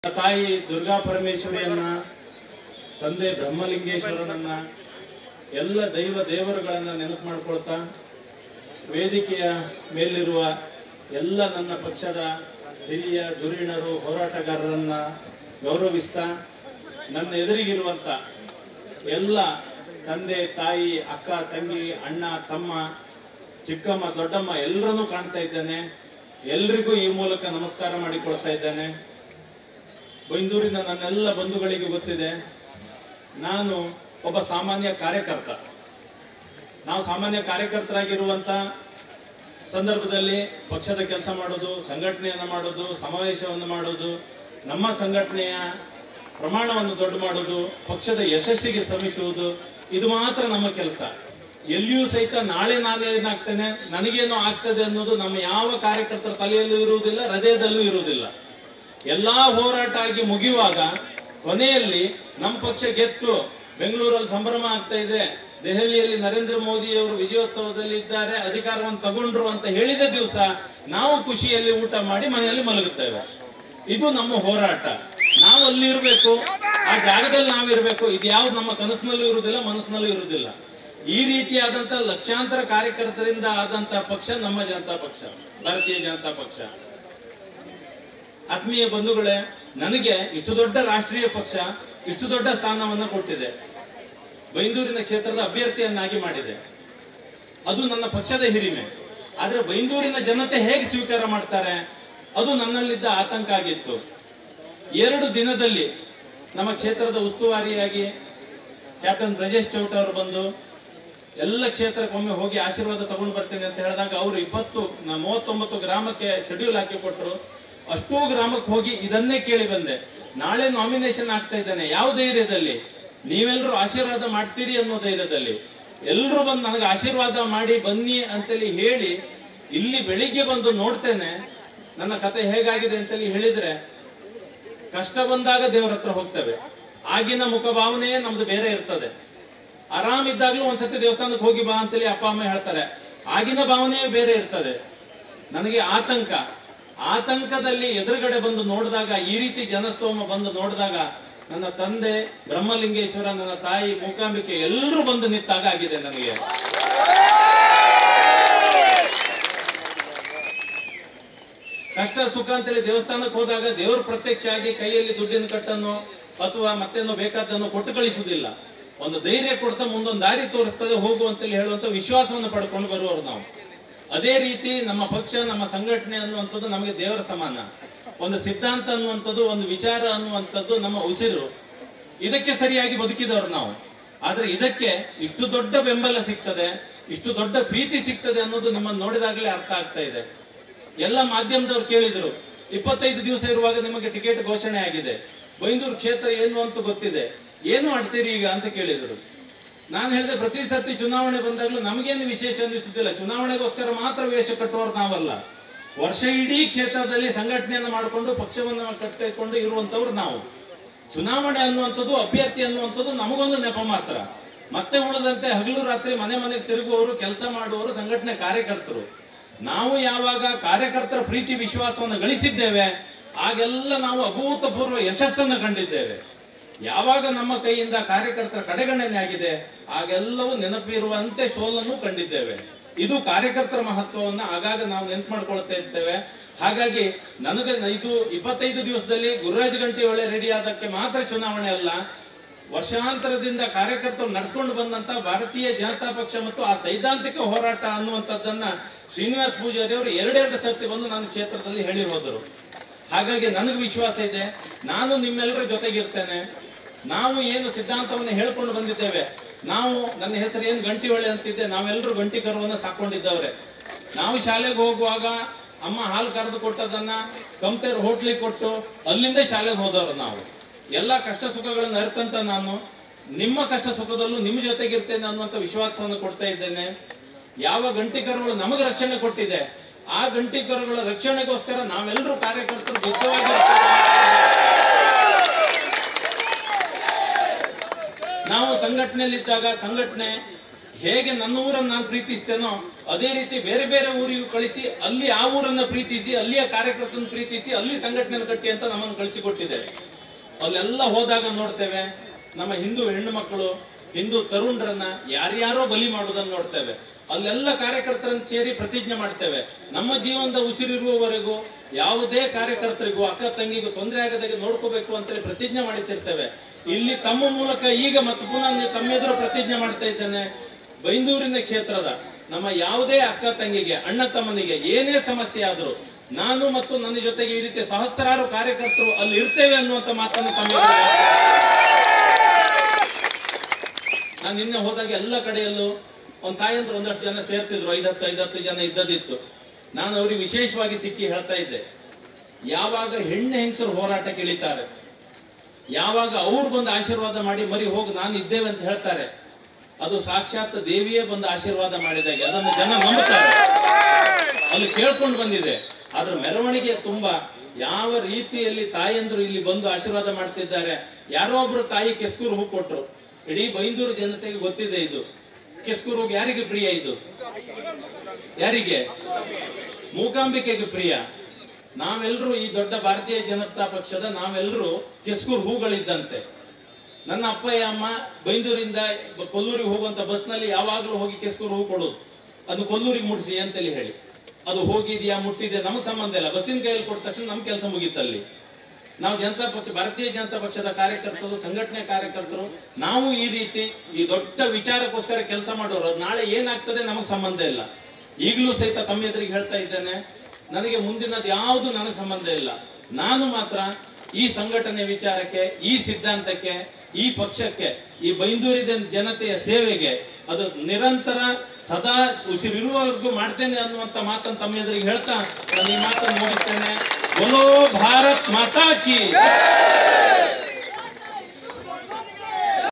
ತಾಯಿ ದುರ್ಗಾ ಪರಮೇಶ್ವರಿಯನ್ನ ತಂದೆ ಬ್ರಹ್ಮಲಿಂಗೇಶ್ವರನನ್ನ ಎಲ್ಲ ದೈವ ದೇವರುಗಳನ್ನ ನೆನಪು ಮಾಡ್ಕೊಳ್ತಾ ವೇದಿಕೆಯ ಮೇಲಿರುವ ಎಲ್ಲ ನನ್ನ ಪಕ್ಷದ ಹಿರಿಯ ಧುರೀಣರು ಹೋರಾಟಗಾರರನ್ನ ಗೌರವಿಸ್ತಾ ನನ್ನ ಎದುರಿಗಿರುವಂತ ಎಲ್ಲ ತಂದೆ ತಾಯಿ ಅಕ್ಕ ತಂಗಿ ಅಣ್ಣ ತಮ್ಮ ಚಿಕ್ಕಮ್ಮ ದೊಡ್ಡಮ್ಮ ಎಲ್ಲರನ್ನೂ ಕಾಣ್ತಾ ಇದ್ದೇನೆ ಎಲ್ರಿಗೂ ಈ ಮೂಲಕ ನಮಸ್ಕಾರ ಮಾಡಿಕೊಳ್ತಾ ಇದ್ದೇನೆ ಬೈಂದೂರಿನ ನನ್ನೆಲ್ಲ ಬಂಧುಗಳಿಗೆ ಗೊತ್ತಿದೆ ನಾನು ಒಬ್ಬ ಸಾಮಾನ್ಯ ಕಾರ್ಯಕರ್ತ ನಾವು ಸಾಮಾನ್ಯ ಕಾರ್ಯಕರ್ತರಾಗಿರುವಂತ ಸಂದರ್ಭದಲ್ಲಿ ಪಕ್ಷದ ಕೆಲಸ ಮಾಡೋದು ಸಂಘಟನೆಯನ್ನು ಮಾಡೋದು ಸಮಾವೇಶವನ್ನು ಮಾಡೋದು ನಮ್ಮ ಸಂಘಟನೆಯ ಪ್ರಮಾಣವನ್ನು ದೊಡ್ಡ ಮಾಡೋದು ಪಕ್ಷದ ಯಶಸ್ಸಿಗೆ ಶ್ರಮಿಸುವುದು ಇದು ಮಾತ್ರ ನಮ್ಮ ಕೆಲಸ ಎಲ್ಲಿಯೂ ಸಹಿತ ನಾಳೆ ನಾನು ಏನಾಗ್ತೇನೆ ನನಗೇನೋ ಆಗ್ತದೆ ಅನ್ನೋದು ನಮ್ಮ ಯಾವ ಕಾರ್ಯಕರ್ತರ ತಲೆಯಲ್ಲೂ ಇರುವುದಿಲ್ಲ ಹೃದಯದಲ್ಲೂ ಇರುವುದಿಲ್ಲ ಎಲ್ಲಾ ಹೋರಾಟ ಆಗಿ ಮುಗಿಯುವಾಗ ಕೊನೆಯಲ್ಲಿ ನಮ್ಮ ಪಕ್ಷ ಗೆತ್ತು ಬೆಂಗಳೂರಲ್ಲಿ ಸಂಭ್ರಮ ಆಗ್ತಾ ಇದೆ ದೆಹಲಿಯಲ್ಲಿ ನರೇಂದ್ರ ಮೋದಿ ಅವರು ವಿಜಯೋತ್ಸವದಲ್ಲಿ ಇದ್ದಾರೆ ಅಧಿಕಾರವನ್ನು ತಗೊಂಡ್ರು ಅಂತ ಹೇಳಿದ ದಿವಸ ನಾವು ಖುಷಿಯಲ್ಲಿ ಊಟ ಮಾಡಿ ಮನೆಯಲ್ಲಿ ಮಲಗುತ್ತೇವೆ ಇದು ನಮ್ಮ ಹೋರಾಟ ನಾವು ಅಲ್ಲಿ ಇರಬೇಕು ಆ ಜಾಗದಲ್ಲಿ ನಾವು ಇರಬೇಕು ಇದು ಯಾವ್ದು ನಮ್ಮ ಕನಸಿನಲ್ಲೂ ಇರುವುದಿಲ್ಲ ಮನಸ್ಸಿನಲ್ಲೂ ಇರುವುದಿಲ್ಲ ಈ ರೀತಿಯಾದಂತ ಲಕ್ಷಾಂತರ ಕಾರ್ಯಕರ್ತರಿಂದ ಆದಂತ ಪಕ್ಷ ನಮ್ಮ ಜನತಾ ಪಕ್ಷ ಭಾರತೀಯ ಜನತಾ ಪಕ್ಷ ಆತ್ಮೀಯ ಬಂಧುಗಳೇ ನನಗೆ ಇಷ್ಟು ದೊಡ್ಡ ರಾಷ್ಟ್ರೀಯ ಪಕ್ಷ ಇಷ್ಟು ದೊಡ್ಡ ಸ್ಥಾನವನ್ನು ಕೊಟ್ಟಿದೆ ಬೈಂದೂರಿನ ಕ್ಷೇತ್ರದ ಅಭ್ಯರ್ಥಿಯನ್ನಾಗಿ ಮಾಡಿದೆ ಅದು ನನ್ನ ಪಕ್ಷದ ಹಿರಿಮೆ ಆದ್ರೆ ಬೈಂದೂರಿನ ಜನತೆ ಹೇಗೆ ಸ್ವೀಕಾರ ಮಾಡ್ತಾರೆ ಅದು ನನ್ನಲ್ಲಿದ್ದ ಆತಂಕ ಆಗಿತ್ತು ಎರಡು ದಿನದಲ್ಲಿ ನಮ್ಮ ಕ್ಷೇತ್ರದ ಉಸ್ತುವಾರಿಯಾಗಿ ಕ್ಯಾಪ್ಟನ್ ಬ್ರಜೇಶ್ ಚೌಟ ಅವರು ಬಂದು ಎಲ್ಲ ಕ್ಷೇತ್ರಕ್ಕೊಮ್ಮೆ ಹೋಗಿ ಆಶೀರ್ವಾದ ತಗೊಂಡು ಬರ್ತೇನೆ ಅಂತ ಹೇಳಿದಾಗ ಅವರು ಇಪ್ಪತ್ತು ನ- ಮೂವತ್ತೊಂಬತ್ತು ಗ್ರಾಮಕ್ಕೆ ಶೆಡ್ಯೂಲ್ ಹಾಕಿ ಕೊಟ್ಟರು ಅಷ್ಟೂ ಗ್ರಾಮಕ್ಕೆ ಹೋಗಿ ಇದನ್ನೇ ಕೇಳಿ ಬಂದೆ ನಾಳೆ ನಾಮಿನೇಷನ್ ಆಗ್ತಾ ಇದ್ದಾನೆ ಯಾವ ಧೈರ್ಯದಲ್ಲಿ ನೀವೆಲ್ಲರೂ ಆಶೀರ್ವಾದ ಮಾಡ್ತೀರಿ ಅನ್ನೋ ಧೈರ್ಯದಲ್ಲಿ ಎಲ್ಲರೂ ಬಂದು ನನಗೆ ಆಶೀರ್ವಾದ ಮಾಡಿ ಬನ್ನಿ ಅಂತೇಳಿ ಹೇಳಿ ಇಲ್ಲಿ ಬೆಳಿಗ್ಗೆ ಬಂದು ನೋಡ್ತೇನೆ ನನ್ನ ಕತೆ ಹೇಗಾಗಿದೆ ಅಂತೇಳಿ ಹೇಳಿದ್ರೆ ಕಷ್ಟ ಬಂದಾಗ ದೇವರ ಹತ್ರ ಹೋಗ್ತೇವೆ ಆಗಿನ ಮುಖಭಾವನೆಯೇ ನಮ್ದು ಬೇರೆ ಇರ್ತದೆ ಆರಾಮಿದ್ದಾಗ್ಲೂ ಒಂದ್ಸತಿ ದೇವಸ್ಥಾನಕ್ಕೆ ಹೋಗಿ ಬಾ ಅಂತೇಳಿ ಅಪ್ಪ ಅಮ್ಮ ಹೇಳ್ತಾರೆ ಆಗಿನ ಭಾವನೆಯೇ ಬೇರೆ ಇರ್ತದೆ ನನಗೆ ಆತಂಕ ಆತಂಕದಲ್ಲಿ ಎದುರುಗಡೆ ಬಂದು ನೋಡಿದಾಗ ಈ ರೀತಿ ಜನಸ್ತೋಮ ಬಂದು ನೋಡಿದಾಗ ನನ್ನ ತಂದೆ ಬ್ರಹ್ಮಲಿಂಗೇಶ್ವರ ನನ್ನ ತಾಯಿ ಮೂಕಾಂಬಿಕೆ ಎಲ್ಲರೂ ಬಂದು ನಿಂತಾಗ ಆಗಿದೆ ನನಗೆ ಕಷ್ಟ ಸುಖ ಅಂತೇಳಿ ದೇವಸ್ಥಾನಕ್ಕೆ ಹೋದಾಗ ದೇವರು ಪ್ರತ್ಯಕ್ಷ ಆಗಿ ಕೈಯಲ್ಲಿ ದುಡ್ಡಿನ ಕಟ್ಟನ್ನು ಅಥವಾ ಮತ್ತೇನೋ ಬೇಕಾದ್ದನ್ನು ಕೊಟ್ಟು ಕಳಿಸುವುದಿಲ್ಲ ಒಂದು ಧೈರ್ಯ ಕೊಡ್ತಾ ಮುಂದೊಂದು ದಾರಿ ತೋರಿಸ್ತದೆ ಹೋಗು ಅಂತೇಳಿ ಹೇಳುವಂತ ವಿಶ್ವಾಸವನ್ನು ಪಡ್ಕೊಂಡು ಬರುವವರು ನಾವು ಅದೇ ರೀತಿ ನಮ್ಮ ಪಕ್ಷ ನಮ್ಮ ಸಂಘಟನೆ ಅನ್ನುವಂಥದ್ದು ನಮಗೆ ದೇವರ ಸಮಾನ ಒಂದು ಸಿದ್ಧಾಂತ ಅನ್ನುವಂಥದ್ದು ಒಂದು ವಿಚಾರ ಅನ್ನುವಂಥದ್ದು ನಮ್ಮ ಉಸಿರು ಇದಕ್ಕೆ ಸರಿಯಾಗಿ ಬದುಕಿದವರು ನಾವು ಆದ್ರೆ ಇದಕ್ಕೆ ಇಷ್ಟು ದೊಡ್ಡ ಬೆಂಬಲ ಸಿಗ್ತದೆ ಇಷ್ಟು ದೊಡ್ಡ ಪ್ರೀತಿ ಸಿಗ್ತದೆ ಅನ್ನೋದು ನಿಮ್ಮನ್ನು ನೋಡಿದಾಗಲೇ ಅರ್ಥ ಆಗ್ತಾ ಇದೆ ಎಲ್ಲ ಮಾಧ್ಯಮದವ್ರು ಕೇಳಿದ್ರು ಇಪ್ಪತ್ತೈದು ದಿವಸ ಇರುವಾಗ ನಿಮಗೆ ಟಿಕೆಟ್ ಘೋಷಣೆ ಆಗಿದೆ ಬೈಂದೂರು ಕ್ಷೇತ್ರ ಏನು ಅಂತ ಗೊತ್ತಿದೆ ಏನು ಮಾಡ್ತೀರಿ ಈಗ ಅಂತ ಕೇಳಿದ್ರು ನಾನು ಹೇಳಿದೆ ಪ್ರತಿ ಸರ್ತಿ ಚುನಾವಣೆ ಬಂದಾಗಲೂ ನಮಗೇನು ವಿಶೇಷ ಅನ್ನಿಸುತ್ತಿಲ್ಲ ಚುನಾವಣೆಗೋಸ್ಕರ ಮಾತ್ರ ವೇಷ ಕಟ್ಟುವವರು ನಾವಲ್ಲ ವರ್ಷ ಇಡೀ ಕ್ಷೇತ್ರದಲ್ಲಿ ಸಂಘಟನೆಯನ್ನು ಮಾಡಿಕೊಂಡು ಪಕ್ಷವನ್ನು ಕಟ್ಟಿಕೊಂಡು ಇರುವಂತವ್ರು ನಾವು ಚುನಾವಣೆ ಅನ್ನುವಂಥದ್ದು ಅಭ್ಯರ್ಥಿ ಅನ್ನುವಂಥದ್ದು ನಮಗೊಂದು ನೆಪ ಮಾತ್ರ ಮತ್ತೆ ಉಳಿದಂತೆ ಹಗಲು ರಾತ್ರಿ ಮನೆ ಮನೆಗೆ ತಿರುಗುವವರು ಕೆಲಸ ಮಾಡುವವರು ಸಂಘಟನೆ ಕಾರ್ಯಕರ್ತರು ನಾವು ಯಾವಾಗ ಕಾರ್ಯಕರ್ತರ ಪ್ರೀತಿ ವಿಶ್ವಾಸವನ್ನು ಗಳಿಸಿದ್ದೇವೆ ಆಗೆಲ್ಲ ನಾವು ಅಭೂತಪೂರ್ವ ಯಶಸ್ಸನ್ನು ಕಂಡಿದ್ದೇವೆ ಯಾವಾಗ ನಮ್ಮ ಕೈಯಿಂದ ಕಾರ್ಯಕರ್ತರ ಕಡೆಗಣನೆ ಆಗಿದೆ ಆಗೆಲ್ಲವೂ ನೆನಪಿರುವಂತೆ ಸೋಲನ್ನು ಕಂಡಿದ್ದೇವೆ ಇದು ಕಾರ್ಯಕರ್ತರ ಮಹತ್ವವನ್ನ ಆಗಾಗ ನಾವು ನೆನ್ಪು ಮಾಡ್ಕೊಳ್ತಾ ಇರ್ತೇವೆ ಹಾಗಾಗಿ ನನಗೆ ಇದು ಇಪ್ಪತ್ತೈದು ದಿವಸದಲ್ಲಿ ಗುರುರಾಜ್ ಗಂಟಿ ಒಳ್ಳೆ ರೆಡಿ ಆದಕ್ಕೆ ಮಾತ್ರ ಚುನಾವಣೆ ಅಲ್ಲ ವರ್ಷಾಂತರದಿಂದ ಕಾರ್ಯಕರ್ತರು ನಡೆಸ್ಕೊಂಡು ಬಂದಂತ ಭಾರತೀಯ ಜನತಾ ಪಕ್ಷ ಮತ್ತು ಆ ಸೈದ್ಧಾಂತಿಕ ಹೋರಾಟ ಅನ್ನುವಂಥದ್ದನ್ನ ಶ್ರೀನಿವಾಸ್ ಪೂಜಾರಿ ಅವರು ಎರಡೆರಡು ಸರ್ತಿ ಬಂದು ನನ್ನ ಕ್ಷೇತ್ರದಲ್ಲಿ ಹೇಳಿ ಹೋದರು ಹಾಗಾಗಿ ನನಗೆ ವಿಶ್ವಾಸ ಇದೆ ನಾನು ನಿಮ್ಮೆಲ್ಲರ ಜೊತೆಗಿರ್ತೇನೆ ನಾವು ಏನು ಸಿದ್ಧಾಂತವನ್ನು ಹೇಳ್ಕೊಂಡು ಬಂದಿದ್ದೇವೆ ನಾವು ನನ್ನ ಹೆಸರು ಏನು ಗಂಟಿ ಹೊಳೆ ಅಂತಿದ್ದೆ ನಾವೆಲ್ಲರೂ ಗಂಟಿ ಕರುವನ್ನು ಸಾಕೊಂಡಿದ್ದವ್ರೆ ನಾವು ಶಾಲೆಗೆ ಹೋಗುವಾಗ ಅಮ್ಮ ಹಾಲು ಕರೆದು ಕೊಟ್ಟದನ್ನ ಕಂಪ್ತೇರ್ ಹೋಟ್ಲಿಗೆ ಕೊಟ್ಟು ಅಲ್ಲಿಂದ ಶಾಲೆಗೆ ಹೋದವರು ನಾವು ಎಲ್ಲ ಕಷ್ಟ ಸುಖಗಳನ್ನು ಅರಿತಂತ ನಾನು ನಿಮ್ಮ ಕಷ್ಟ ಸುಖದಲ್ಲೂ ನಿಮ್ಮ ಜೊತೆಗಿರ್ತೇನೆ ಅನ್ನುವಂಥ ವಿಶ್ವಾಸವನ್ನು ಕೊಡ್ತಾ ಇದ್ದೇನೆ ಯಾವ ಗಂಟಿ ಕರುಗಳು ನಮಗೆ ರಕ್ಷಣೆ ಕೊಟ್ಟಿದೆ ಆ ಗಂಟಿ ಕರುಗಳ ರಕ್ಷಣೆಗೋಸ್ಕರ ನಾವೆಲ್ಲರೂ ಕಾರ್ಯಕರ್ತರು ಬದ್ಧವಾಗಿರ್ತೇವೆ ನಾವು ಸಂಘಟನೆಯಲ್ಲಿದ್ದಾಗ ಸಂಘಟನೆ ಹೇಗೆ ನನ್ನ ಊರನ್ನು ನಾನು ಪ್ರೀತಿಸ್ತೇನೋ ಅದೇ ರೀತಿ ಬೇರೆ ಬೇರೆ ಊರಿಗೂ ಕಳಿಸಿ ಅಲ್ಲಿ ಆ ಊರನ್ನ ಪ್ರೀತಿಸಿ ಅಲ್ಲಿಯ ಕಾರ್ಯಕರ್ತನ ಪ್ರೀತಿಸಿ ಅಲ್ಲಿ ಸಂಘಟನೆ ಕಟ್ಟಿ ಅಂತ ನಮ್ಮನ್ನು ಕಳಿಸಿಕೊಟ್ಟಿದೆ ಅಲ್ಲೆಲ್ಲ ಹೋದಾಗ ನೋಡ್ತೇವೆ ನಮ್ಮ ಹಿಂದೂ ಹೆಣ್ಣು ಮಕ್ಕಳು ಹಿಂದೂ ತರುಣರನ್ನ ಯಾರ್ಯಾರೋ ಬಲಿ ಮಾಡೋದನ್ನ ನೋಡ್ತೇವೆ ಅಲ್ಲೆಲ್ಲ ಕಾರ್ಯಕರ್ತರನ್ನ ಸೇರಿ ಪ್ರತಿಜ್ಞೆ ಮಾಡ್ತೇವೆ ನಮ್ಮ ಜೀವನದ ಉಸಿರಿರುವವರೆಗೂ ಯಾವುದೇ ಕಾರ್ಯಕರ್ತರಿಗೂ ಅಕ್ಕ ತಂಗಿಗೂ ತೊಂದರೆ ಆಗದಾಗೆ ನೋಡ್ಕೋಬೇಕು ಅಂತೇಳಿ ಪ್ರತಿಜ್ಞೆ ಮಾಡಿಸಿರ್ತೇವೆ ಇಲ್ಲಿ ತಮ್ಮ ಮೂಲಕ ಈಗ ಮತ್ತು ಪುನಃ ನೀವು ತಮ್ಮ ಎದುರು ಪ್ರತಿಜ್ಞೆ ಮಾಡ್ತಾ ಇದ್ದೇನೆ ಬೈಂದೂರಿನ ಕ್ಷೇತ್ರದ ನಮ್ಮ ಯಾವುದೇ ಅಕ್ಕ ತಂಗಿಗೆ ಅಣ್ಣ ತಮ್ಮನಿಗೆ ಏನೇ ಸಮಸ್ಯೆ ಆದರೂ ನಾನು ಮತ್ತು ನನ್ನ ಜೊತೆಗೆ ಈ ರೀತಿ ಸಹಸ್ರಾರು ಕಾರ್ಯಕರ್ತರು ಅಲ್ಲಿ ಇರ್ತೇವೆ ಅನ್ನುವಂತ ಮಾತನ್ನು ತಮ್ಮ ಎದುರು ಹೇಳ್ತೇನೆ. ನಾನು ನಿನ್ನೆ ಹೋದಾಗ ಎಲ್ಲ ಕಡೆಯಲ್ಲೂ ಒಂದ್ ತಾಯಂದ್ರು ಒಂದಷ್ಟು ಜನ ಸೇರ್ತಿದ್ರು ಐದತ್ತು ಐದತ್ತು ಜನ ಇದ್ದದಿತ್ತು ನಾನು ಅವ್ರಿಗೆ ವಿಶೇಷವಾಗಿ ಸಿಕ್ಕಿ ಹೇಳ್ತಾ ಇದ್ದೆ ಯಾವಾಗ ಹೆಣ್ಣು ಹೆಂಗಸರು ಹೋರಾಟಕ್ಕೆ ಇಳಿತಾರೆ ಯಾವಾಗ ಅವ್ರು ಬಂದು ಆಶೀರ್ವಾದ ಮಾಡಿ ಮರಿ ಹೋಗಿ ನಾನು ಇದ್ದೇವೆ ಅಂತ ಹೇಳ್ತಾರೆ ಅದು ಸಾಕ್ಷಾತ್ ದೇವಿಯೇ ಬಂದು ಆಶೀರ್ವಾದ ಮಾಡಿದಾಗೆ ಅದನ್ನು ಜನ ನಂಬುತ್ತಾರೆ ಅಲ್ಲಿ ಕೇಳ್ಕೊಂಡು ಬಂದಿದೆ ಆದ್ರೆ ಮೆರವಣಿಗೆ ತುಂಬಾ ಯಾವ ರೀತಿಯಲ್ಲಿ ತಾಯಂದ್ರು ಇಲ್ಲಿ ಬಂದು ಆಶೀರ್ವಾದ ಮಾಡ್ತಿದ್ದಾರೆ ಯಾರೋ ಒಬ್ರು ತಾಯಿ ಕೆಸ್ಕೂರು ಹೂ ಕೊಟ್ರು ಇಡೀ ಬೈಂದೂರು ಜನತೆಗೆ ಗೊತ್ತಿದೆ ಇದು ಕೆಸ್ಕೂರು ಹೂವು ಯಾರಿಗೆ ಪ್ರಿಯ ಇದು ಯಾರಿಗೆ ಮೂಕಾಂಬಿಕೆಗೆ ಪ್ರಿಯ ನಾವೆಲ್ಲರೂ ಈ ದೊಡ್ಡ ಭಾರತೀಯ ಜನತಾ ಪಕ್ಷದ ನಾವೆಲ್ಲರೂ ಕೆಸ್ಕೂರು ಹೂಗಳಿದ್ದಂತೆ ನನ್ನ ಅಪ್ಪಯ್ಯ ಅಮ್ಮ ಬೈಂದೂರಿಂದ ಬ- ಕೊಲ್ಲೂರಿಗೆ ಹೋಗುವಂತ ಬಸ್ನಲ್ಲಿ ಯಾವಾಗಲೂ ಹೋಗಿ ಕೆಸ್ಕೂರು ಹೂ ಕೊಡೋದು ಅದು ಕೊಲ್ಲೂರಿಗೆ ಮುಟ್ಟಿಸಿ ಅಂತೇಳಿ ಹೇಳಿ ಅದು ಹೋಗಿದ್ಯಾ ಮುಟ್ಟಿದ್ಯಾ ನಮ್ಮ ಸಂಬಂಧ ಇಲ್ಲ ಬಸ್ಸಿನ ಕೈಯಲ್ಲಿ ಕೊಟ್ಟ ತಕ್ಷಣ ನಮ್ಮ ಕೆಲಸ ಮುಗೀತಲ್ಲಿ ನಾವು ಜನತಾ ಪಕ್ಷ ಭಾರತೀಯ ಜನತಾ ಪಕ್ಷದ ಕಾರ್ಯಕರ್ತರು ಸಂಘಟನೆ ಕಾರ್ಯಕರ್ತರು ನಾವು ಈ ರೀತಿ ಈ ದೊಡ್ಡ ವಿಚಾರಕ್ಕೋಸ್ಕರ ಕೆಲಸ ಮಾಡೋರು ಅದು ನಾಳೆ ಏನಾಗ್ತದೆ ನಮಗೆ ಸಂಬಂಧ ಇಲ್ಲ ಈಗಲೂ ಸಹಿತ ತಮ್ಮ ಎದುರಿಗೆ ಹೇಳ್ತಾ ಇದ್ದೇನೆ ನನಗೆ ಮುಂದಿನದು ಯಾವುದು ನನಗೆ ಸಂಬಂಧ ಇಲ್ಲ ನಾನು ಮಾತ್ರ ಈ ಸಂಘಟನೆ ವಿಚಾರಕ್ಕೆ ಈ ಸಿದ್ಧಾಂತಕ್ಕೆ ಈ ಪಕ್ಷಕ್ಕೆ ಈ ಬೈಂದೂರಿದ ಜನತೆಯ ಸೇವೆಗೆ ಅದು ನಿರಂತರ ಸದಾ ಉಸಿರಿರುವವರೆಗೂ ಮಾಡ್ತೇನೆ ಅನ್ನುವಂತ ಮಾತನ್ನು ತಮ್ಮ ಎದುರಿಗೆ ಹೇಳ್ತಾ ನಾನು ಈ ಮಾತನ್ನು ಮುಗಿಸ್ತೇನೆ बोलो भारत माता की